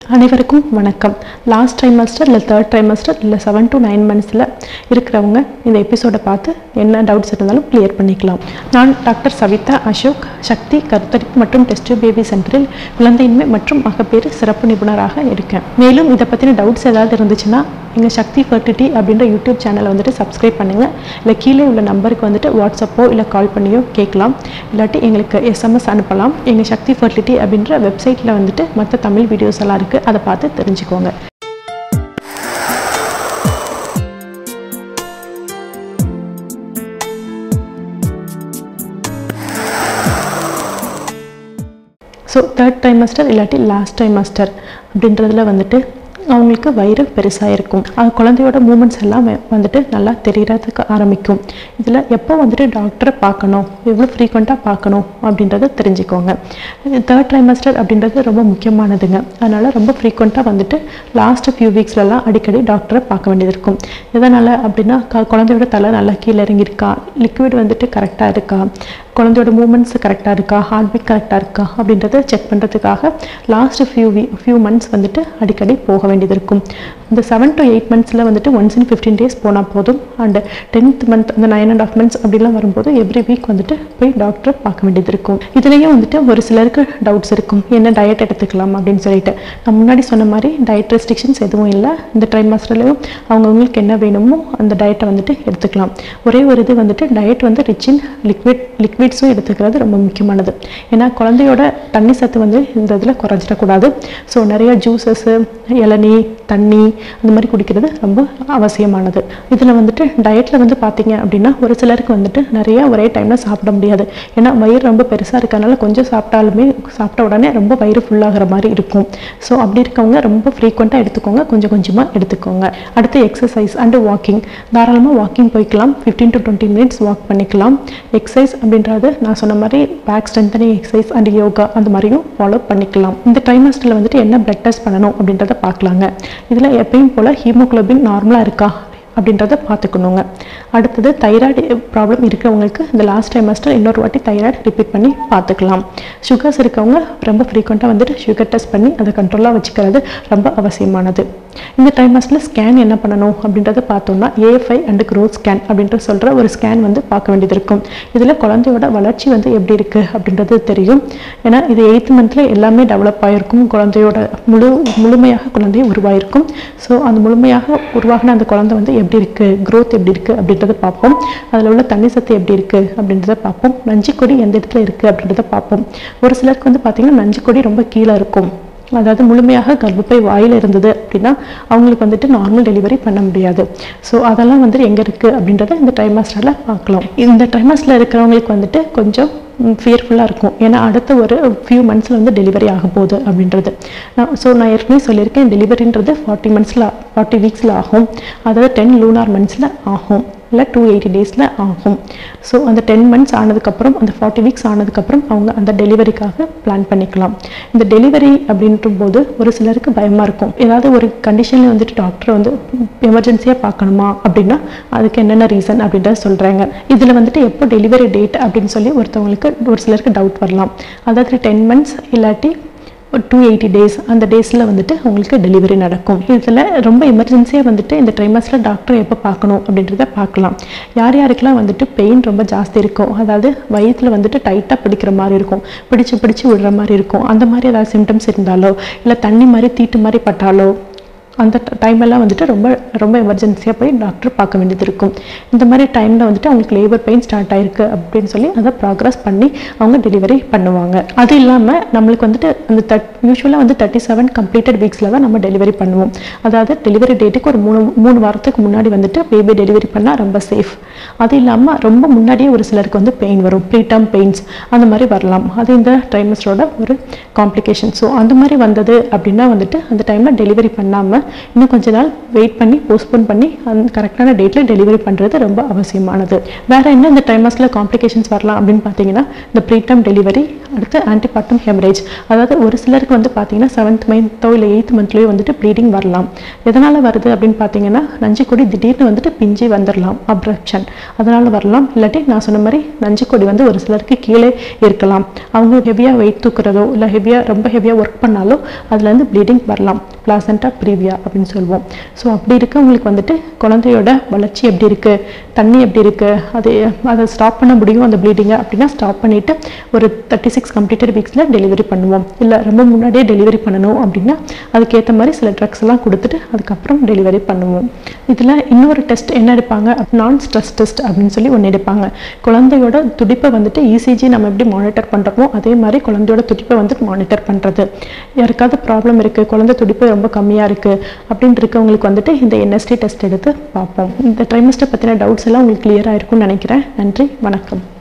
அனைவருக்கும் வணக்கம் last trimester இல்லை தேர்ட் ட்ரைமஸ்டர் இல்லை செவன் to நைன் மந்த்ஸில் இருக்கிறவங்க இந்த எபிசோடை பார்த்து என்ன டவுட்ஸ் இருந்தாலும் கிளியர் பண்ணிக்கலாம் நான் டாக்டர் சவிதா அசோக் சக்தி கருத்தரிப்பு மற்றும் டெஸ்ட் பேபி சென்டரில் குழந்தையின்மை மற்றும் மகப்பேறு சிறப்பு நிபுணராக இருக்கேன் மேலும் இதை பற்றின டவுட்ஸ் ஏதாவது இருந்துச்சுன்னா எங்கள் சக்தி ஃபர்டிலிட்டி அப்படின்ற யூடியூப் சேனலை வந்துட்டு சப்ஸ்கிரைப் பண்ணுங்கள் இல்லை கீழே உள்ள நம்பருக்கு வந்துட்டு வாட்ஸ்அப்போ இல்லை கால் பண்ணியோ கேட்கலாம் இல்லாட்டி எங்களுக்கு எஸ்எம்எஸ் அனுப்பலாம் எங்கள் சக்தி ஃபர்டிலிட்டி அப்படின்ற வெப்சைட்டில் வந்துட்டு மற்ற தமிழ் வீடியோஸ் எல்லாம் இருக்குது அதை பார்த்து தெரிஞ்சுக்கோங்க ஸோ தேர்ட் டைமஸ்டர் இல்லாட்டி லாஸ்ட் டைமஸ்டர் அப்படின்றதுல வந்துட்டு அவங்களுக்கு வயிறு பெருசாக இருக்கும் அது குழந்தையோட மூமெண்ட்ஸ் எல்லாம் வ- வந்துட்டு நல்லா தெரியறதுக்கு ஆரம்பிக்கும் இதில் எப்போ வந்துட்டு டாக்டரை பார்க்கணும் எவ்வளோ ஃப்ரீக்வெண்ட்டாக பார்க்கணும் அப்படின்றத தெரிஞ்சுக்கோங்க தேர்ட் ட்ரைமஸ்டர் அப்படின்றது ரொம்ப முக்கியமானதுங்க அதனால் ரொம்ப ஃப்ரீக்வெண்ட்டாக வந்துட்டு லாஸ்ட் ஃபியூ வீக்ஸ்லலாம் அடிக்கடி டாக்டரை பார்க்க வேண்டியது இருக்கும் எதனால் அப்படின்னா க- குழந்தையோட தலை நல்லா கீழே இறங்கியிருக்கா லிக்விட் வந்துட்டு கரெக்டாக இருக்கா குழந்தையோட மூமெண்ட்ஸ் கரெக்டாக இருக்கா ஹார்ட் பீட் கரெக்டாக இருக்கா அப்படின்றத செக் பண்ணுறதுக்காக last few we few months வந்துட்டு அடிக்கடி போக வேண்டியது இருக்கும் இந்த செவன் to எயிட் மந்த்ஸில் வந்துட்டு ஒன்ஸ் இன் ஃபிஃப்டீன் டேஸ் போனால் போதும் அண்ட் டென்த் மந்த் அந்த நைன் அண்ட் ஆஃப் மந்த்ஸ் அப்படிலாம் வரும்போது எவ்ரி வீக் வந்துட்டு போய் டாக்டரை பார்க்க வேண்டியது இருக்கும் இதுலேயும் வந்துட்டு ஒரு சிலருக்கு டவுட்ஸ் இருக்கும் என்ன டயட் எடுத்துக்கலாம் அப்படின்னு சொல்லிட்டு நான் முன்னாடி சொன்ன மாதிரி டயட் ரெஸ்ட்ரிக்ஷன்ஸ் எதுவும் இல்லை இந்த ட்ரை மாஸ்டர்லேயும் அவங்கவுங்களுக்கு என்ன வேணுமோ அந்த டயட்டை வந்துட்டு எடுத்துக்கலாம் ஒரே ஒரு இது வந்துட்டு டயட் வந்து ரிச் இன் லிக்விட் லிக்விட்ஸும் எடுத்துக்கிறது ரொம்ப முக்கியமானது ஏன்னா குழந்தையோட தண்ணி சத்து வந்து இந்த இதில் குறைஞ்சிடக்கூடாது ஸோ நிறைய ஜூஸஸ்ஸு இளநீ தண்ணி அந்த மாதிரி குடிக்கிறது ரொம்ப அவசியமானது இதில் வந்துட்டு டயட்டில் வந்து பார்த்தீங்க அப்படின்னா ஒரு சிலருக்கு வந்துட்டு நிறைய ஒரே டைமில் சாப்பிட முடியாது ஏன்னா வயிறு ரொம்ப பெருசாக இருக்கறனால கொஞ்சம் சாப்பிட்டாலுமே சாப்பிட்ட உடனே ரொம்ப வயிறு ஃபுல்லாகிற மாதிரி இருக்கும் ஸோ அப்படி இருக்கவங்க ரொம்ப ஃப்ரீக்வெண்ட்டாக எடுத்துக்கோங்க கொஞ்சம் கொஞ்சமாக எடுத்துக்கோங்க அடுத்து எக்ஸசைஸ் அண்டு வாக்கிங் தாராளமாக வாக்கிங் போய்க்கலாம் fifteen to twenty minutes walk பண்ணிக்கலாம் எக்ஸசைஸ் அப்படின்றது நான் சொன்ன மாதிரி back strengthening exercise and yoga அந்த மாதிரியும் ஃபாலோ பண்ணிக்கலாம் இந்த ட்ரைமாஸ்டரில் வந்துட்டு என்ன பிளட் டெஸ்ட் பண்ணணும் அப்படின்றத பார்க்கலாங்க இதில் எப்பயும் போல் ஹீமோகுளோபின் நார்மலாக இருக்கா அப்படின்றத பார்த்துக்கணுங்க அடுத்தது தைராய்டு ப்ராப்ளம் இருக்கிறவங்களுக்கு இந்த லாஸ்ட் டைமஸ்டர் இன்னொரு வாட்டி தைராய்டு ரிப்பீட் பண்ணி பார்த்துக்கலாம் சுகர்ஸ் இருக்கவங்க ரொம்ப ஃப்ரீக்வெண்ட்டாக வந்துட்டு சுகர் டெஸ்ட் பண்ணி அதை கண்ட்ரோலாக வச்சுக்கிறது ரொம்ப அவசியமானது இந்த டைமஸ்டில் ஸ்கேன் என்ன பண்ணணும் அப்படின்றத பார்த்தோம்னா ஏஎஃப்ஐ அண்ட் க்ரோத் ஸ்கேன் அப்படின்ற சொல்கிற ஒரு ஸ்கேன் வந்து பார்க்க வேண்டியது இருக்கும் இதில் குழந்தையோட வளர்ச்சி வந்து எப்படி இருக்குது அப்படின்றது தெரியும் ஏன்னா இது எயித் மந்தில் எல்லாமே டெவலப் ஆகிருக்கும் குழந்தையோட முழு முழுமையாக குழந்தை உருவாயிருக்கும் ஸோ அந்த முழுமையாக உருவாகின அந்த குழந்தை வந்து எப்படி இருக்குது க்ரோத் எப்படி இருக்குது அப்படின்றத பார்ப்போம் அதில் உள்ள தண்ணி சத்து எப்படி இருக்குது அப்படின்றத பார்ப்போம் நஞ்சுக்கொடி எந்த இடத்துல இருக்குது அப்படின்றத பார்ப்போம் ஒரு சிலருக்கு வந்து பார்த்திங்கன்னா நஞ்சுக்கொடி ரொம்ப கீழே இருக்கும் அதாவது முழுமையாக கர்ப்பப்பை வாயில் இருந்தது அப்படின்னா அவங்களுக்கு வந்துட்டு நார்மல் டெலிவரி பண்ண முடியாது ஸோ அதெல்லாம் வந்துட்டு எங்கே இருக்குது அப்படின்றத இந்த ட்ரைமாஸ்டரில் பார்க்கலாம் இந்த ட்ரைமாஸ்டரில் இருக்கிறவங்களுக்கு வந்துட்டு கொஞ்சம் ஃபியர்ஃபுல்லாக இருக்கும் ஏன்னா அடுத்த ஒரு ஃபியூ மந்த்ஸில் வந்து டெலிவரி ஆக போகுது அப்படின்றது நான் ஸோ நான் ஏற்கனவே சொல்லியிருக்கேன் டெலிவரின்றது ஃபார்ட்டி மந்த்ஸில் ஃபார்ட்டி வீக்ஸில் ஆகும் அதாவது டென் லூனார் மந்த்ஸில் ஆகும் இல்லை டூ எயிட்டி டேஸில் ஆகும் ஸோ அந்த டென் மந்த்ஸ் ஆனதுக்கப்புறம் அந்த ஃபார்ட்டி வீக்ஸ் ஆனதுக்கப்புறம் அவங்க அந்த டெலிவரிக்காக பிளான் பண்ணிக்கலாம் இந்த டெலிவரி அப்படின்ற போது ஒரு சிலருக்கு பயமாக இருக்கும் ஏதாவது ஒரு கண்டிஷனில் வந்துட்டு டாக்டர் வந்து எமர்ஜென்சியாக பார்க்கணுமா அப்படின்னா அதுக்கு என்னென்ன ரீசன் அப்படின்றத சொல்கிறாங்க இதில் வந்துட்டு எப்போ டெலிவரி டேட் அப்படின்னு சொல்லி ஒருத்தவங்களுக்கு ஒரு சிலருக்கு டவுட் வரலாம் அதாவது டென் மந்த்ஸ் இல்லாட்டி டூ எயிட்டி டேஸ் அந்த டேஸில் வந்துட்டு உங்களுக்கு டெலிவரி நடக்கும் இதில் ரொம்ப எமர்ஜென்சியாக வந்துட்டு இந்த ட்ரைமாஸில் டாக்டர் எப்போ பார்க்கணும் அப்படின்றத பார்க்கலாம் யார் யாருக்கெல்லாம் வந்துட்டு பெயின் ரொம்ப ஜாஸ்தி இருக்கும் அதாவது வயிற்றில் வந்துட்டு டைட்டாக பிடிக்கிற மாதிரி இருக்கும் பிடிச்சு பிடிச்சு விடுற மாதிரி இருக்கும் அந்த மாதிரி ஏதாவது சிம்டம்ஸ் இருந்தாலோ இல்லை தண்ணி மாதிரி தீட்டு மாதிரி பட்டாலோ அந்த டைமெல்லாம் வந்துட்டு ரொம்ப ரொம்ப எமர்ஜென்சியாக போய் டாக்டர் பார்க்க வேண்டியது இருக்கும் இந்த மாதிரி டைமில் வந்துட்டு அவங்களுக்கு லேபர் பெயின் ஸ்டார்ட் ஆயிருக்கு அப்படின்னு சொல்லி அதை ப்ராக்ரஸ் பண்ணி அவங்க டெலிவரி பண்ணுவாங்க அது இல்லாமல் நம்மளுக்கு வந்துட்டு அந்த தட் யூஸ்வலாக வந்து தேர்ட்டி செவன் கம்ப்ளீட்டட் வீக்ஸில் தான் நம்ம டெலிவரி பண்ணுவோம் அதாவது டெலிவரி டேட்டுக்கு ஒரு மூணு மூணு வாரத்துக்கு முன்னாடி வந்துட்டு பேபி டெலிவரி பண்ணால் ரொம்ப சேஃப் அது இல்லாமல் ரொம்ப முன்னாடியே ஒரு சிலருக்கு வந்து பெயின் வரும் ப்ரீடம் பெயின்ஸ் அந்த மாதிரி வரலாம் அது இந்த ட்ரைமஸ்டரோட ஒரு காம்ப்ளிகேஷன் ஸோ அந்த மாதிரி வந்தது அப்படின்னா வந்துட்டு அந்த டைமில் டெலிவரி பண்ணாமல் இன்னும் கொஞ்ச நாள் வெயிட் பண்ணி போஸ்ட்போன் பண்ணி அந்த கரெக்டான டேட்டில் டெலிவரி பண்ணுறது ரொம்ப அவசியமானது வேறு என்ன இந்த டைமஸில் காம்ப்ளிகேஷன்ஸ் வரலாம் அப்படின்னு பார்த்தீங்கன்னா இந்த ப்ரீடம் டெலிவரி அடுத்து ஆன்டிபாட்டம் ஹெமரேஜ் அதாவது ஒரு சிலருக்கு வந்து பார்த்தீங்கன்னா செவன்த் மந்த்தோ இல்லை எயித் மந்த்லேயோ வந்துட்டு ப்ளீடிங் வரலாம் எதனால் வருது அப்படின்னு பார்த்தீங்கன்னா நஞ்சு கொடி திடீர்னு வந்துட்டு பிஞ்சு வந்துடலாம் அப்ரப்ஷன் அதனால் வரலாம் இல்லாட்டி நான் சொன்ன மாதிரி நஞ்சு கொடி வந்து ஒரு சிலருக்கு கீழே இருக்கலாம் அவங்க ஹெவியாக வெயிட் தூக்குறதோ இல்லை ஹெவியாக ரொம்ப ஹெவியாக ஒர்க் பண்ணாலோ அதுலேருந்து ப்ளீடிங் வரலாம் பிளாசண்டா ப்ரீவியா அப்படின்னு சொல்லுவோம் ஸோ அப்படி இருக்கவங்களுக்கு வந்துட்டு குழந்தையோட வளர்ச்சி எப்படி இருக்குது தண்ணி எப்படி இருக்குது அது அதை ஸ்டாப் பண்ண முடியும் அந்த ப்ளீடிங்கை அப்படின்னா ஸ்டாப் பண்ணிவிட்டு ஒரு தேர்ட்டி சிக்ஸ் கம்ப்ளீட்டட் வீக்ஸில் டெலிவரி பண்ணுவோம் இல்லை ரொம்ப முன்னாடியே டெலிவரி பண்ணணும் அப்படின்னா அதுக்கேற்ற மாதிரி சில ட்ரக்ஸ் எல்லாம் கொடுத்துட்டு அதுக்கப்புறம் டெலிவரி பண்ணுவோம் இதில் இன்னொரு டெஸ்ட் என்ன எடுப்பாங்க நான் ஸ்ட்ரெஸ் டெஸ்ட் அப்படின்னு சொல்லி ஒன்று எடுப்பாங்க குழந்தையோட துடிப்பை வந்துட்டு இசிஜி நம்ம எப்படி மானிட்டர் பண்ணுறோமோ அதே மாதிரி குழந்தையோட துடிப்பை வந்துட்டு மானிட்டர் பண்ணுறது யாருக்காவது ப்ராப்ளம் இருக்குது குழந்தை துடிப்பு ரொம்ப கம்மியாக இருக்குது அப்படின்னு இருக்கவங்களுக்கு வந்துட்டு இந்த என்எஸ்டி டெஸ்ட் எடுத்து பார்ப்போம் இந்த ட்ரைமஸ்டர் பற்றின டவுட்ஸ் எல்லாம் உங்களுக்கு கிளியராக இருக்கும்னு நினைக்கிறேன் நன்றி வணக்கம்